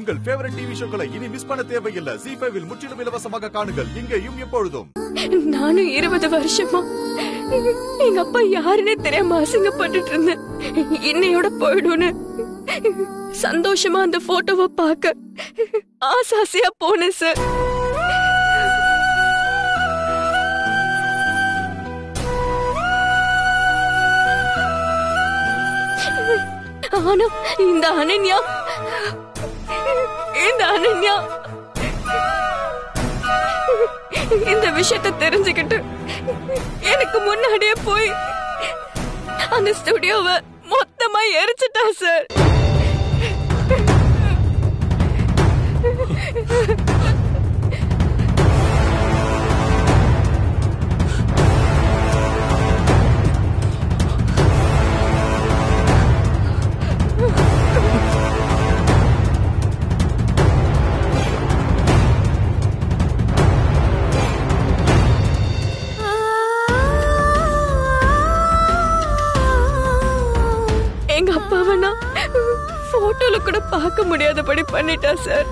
உங்கள் favourite TV ஷோக்களை இனி miss பண்ண தேவையில்லை ஜி ஃபைவில் முற்றிலும் இலவசமாக காணுங்கள் இங்கேயும் எப்பொழுதும் நானும் இருபது வருஷமா எங்க அப்பா யாருன்னே தெரியாம அசிங்கப்பட்டுட்டு இருந்தேன் இன்னையோட போயிடும்னு சந்தோஷமா அந்த போட்டோவை பார்க்க ஆசாசியா போனேன் சார் ஆனா இந்த அனன்யா இந்த அனன்யா இந்த விஷயத்தை தெரிஞ்சுக்கிட்டு எனக்கு முன்னாடியே போய் அந்த ஸ்டுடியோவை மொத்தமா எரிச்சிட்டா சார் எங்க அப்பாவை நான் போட்டோல கூட பார்க்க முடியாதபடி பண்ணிட்டா சார்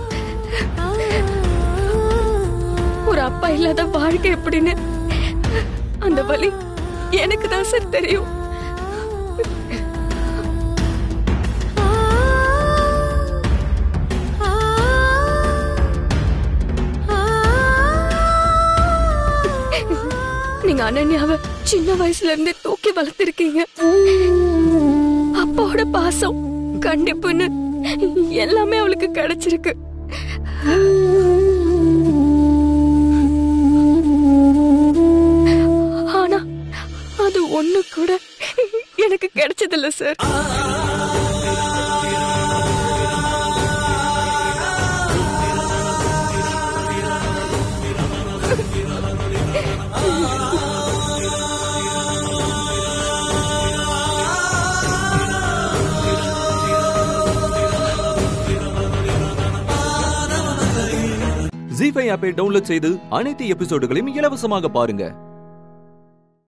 ஒரு அப்பா இல்லாத வாழ்க்கை எப்படின்னு அந்த வலி எனக்கு தான் சார் தெரியும் நீங்க அனன்யாவை சின்ன வயசுல இருந்தே தூக்கி வளர்த்திருக்கீங்க அப்பாவோட பாசம் கண்டிப்புன்னு எல்லாமே அவளுக்கு கிடைச்சிருக்கு ஆனா அது ஒண்ணு கூட எனக்கு கிடைச்சதில்ல சார் ஜி ஃபைவ் ஆப்பை டவுன்லோட் செய்து அனைத்து எபிசோடுகளையும் இலவசமாக பாருங்க